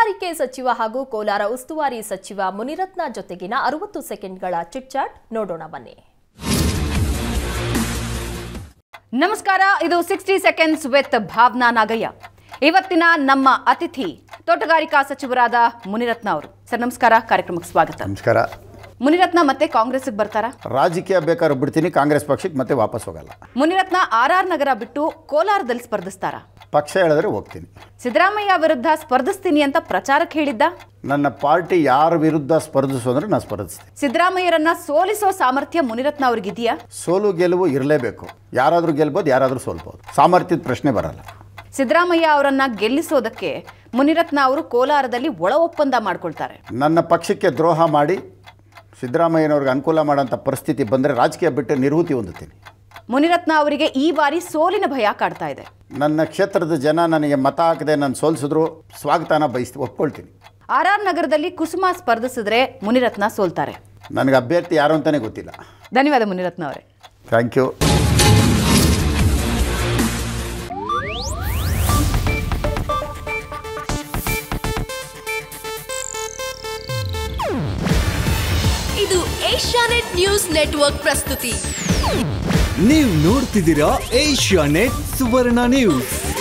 ತೋಟಗಾರಿಕೆ ಸಚಿವ ಹಾಗೂ ಕೋಲಾರ ಉಸ್ತುವಾರಿ ಸಚಿವ ಮುನಿರತ್ನ ಜೊತೆಗಿನ ಅರವತ್ತು ಸೆಕೆಂಡ್ಗಳ ಚಿಟ್ಚಾಟ್ ನೋಡೋಣ ಬನ್ನಿ ನಮಸ್ಕಾರ ಇದು sixty seconds with Bhavana Nagaiah ಇವತ್ತಿನ ನಮ್ಮ ಅತಿಥಿ ತೋಟಗಾರಿಕಾ ಸಚಿವರಾದ ಮುನಿರತ್ನ ಅವರು ಸರ್ ನಮಸ್ಕಾರ ಕಾರ್ಯಕ್ರಮಕ್ಕೆ ಸ್ವಾಗತ ನಮಸ್ಕಾರ ಮುನಿರತ್ನ ಮತ್ತೆ ಕಾಂಗ್ರೆಸ್ಗೆ ಬರ್ತಾರಾ ರಾಜಕೀಯ ಬೇಕಾದ್ರೆ ಬಿಡ್ತೀನಿ ಕಾಂಗ್ರೆಸ್ ಪಕ್ಷಕ್ಕೆ ಮತ್ತೆ ವಾಪಸ್ ಹೋಗಲ್ಲ ಮುನಿರತ್ನ ಆರ್ ಆರ್ ನಗರ ಬಿಟ್ಟು ಕೋಲಾರದಲ್ಲಿ ಸ್ಪರ್ಧಿಸ್ತಾರಾ ಪಕ್ಷ ಹೇಳಿದ್ರೆ ಹೋಗ್ತೀನಿ ಸಿದ್ದರಾಮಯ್ಯ ವಿರುದ್ಧ ಸ್ಪರ್ಧಿಸ್ತೀನಿ ಅಂತ ಪ್ರಚಾರಕ್ಕೆ ಹೇಳಿದ್ದ ನನ್ನ ಪಾರ್ಟಿ ಯಾರ ವಿರುದ್ಧ ಸ್ಪರ್ಧಿಸು ಅಂದ್ರೆ ನಾನು ಸ್ಪರ್ಧಿಸ್ತೀನಿ ಸಿದ್ದರಾಮಯ್ಯರನ್ನ ಸೋಲಿಸೋ ಸಾಮರ್ಥ್ಯ ಮುನಿರತ್ನ ಅವ್ರಿಗಿದೆಯಾ ಸೋಲು ಗೆಲುವು ಇರಲೇಬೇಕು ಯಾರಾದರೂ ಗೆಲ್ಬೋದು ಯಾರಾದರೂ ಸೋಲ್ಬೋದು ಸಾಮರ್ಥ್ಯದ ಪ್ರಶ್ನೆ ಬರಲ್ಲ ಸಿದ್ದರಾಮಯ್ಯ ಅವರನ್ನ ಗೆಲ್ಲಿಸೋದಕ್ಕೆ ಮುನಿರತ್ನ ಅವರು ಕೋಲಾರದಲ್ಲಿ ಒಳ ಒಪ್ಪಂದ ಮಾಡ್ಕೊಳ್ತಾರೆ ನನ್ನ ಪಕ್ಷಕ್ಕೆ ದ್ರೋಹ ಮಾಡಿ ಸಿದ್ದರಾಮಯ್ಯನವ್ರಿಗೆ ಅನುಕೂಲ ಮಾಡೋಂಥ ಪರಿಸ್ಥಿತಿ ಬಂದರೆ ರಾಜಕೀಯ ಬಿಟ್ಟು ನಿರ್ವೃತ್ತಿ ಹೊಂದುತ್ತೀನಿ ಮುನಿರತ್ನ ಅವರಿಗೆ ಈ ಬಾರಿ ಸೋಲಿನ ಭಯ ಕಾಡ್ತಾ ಇದೆ ನನ್ನ ಕ್ಷೇತ್ರದ ಜನ ನನಗೆ ಮತ ಹಾಕದೆ ನಾನು ಸೋಲಿಸಿದ್ರು ಸ್ವಾಗತನ ಬಯಸ್ತಿ ಒಪ್ಕೊಳ್ತೀನಿ ಆರ್ ಆರ್ ನಗರದಲ್ಲಿ ಕುಸುಮ ಸ್ಪರ್ಧಿಸಿದ್ರೆ ಮುನಿರತ್ನ ಸೋಲ್ತಾರೆ ನನಗೆ ಅಭ್ಯರ್ಥಿ ಯಾರು ಅಂತಲೇ ಗೊತ್ತಿಲ್ಲ ಧನ್ಯವಾದ ಮುನಿರತ್ನ ಅವರೇ ಥ್ಯಾಂಕ್ ಯು ಇದು ಏಷ್ಯಾನೆಟ್ ನ್ಯೂಸ್ ನೆಟ್ವರ್ಕ್ ಪ್ರಸ್ತುತಿ ನೀವು ನೋಡ್ತಿದ್ದೀರಾ ಏಷ್ಯಾ ನೆಟ್ ಸುವರ್ಣ ನ್ಯೂಸ್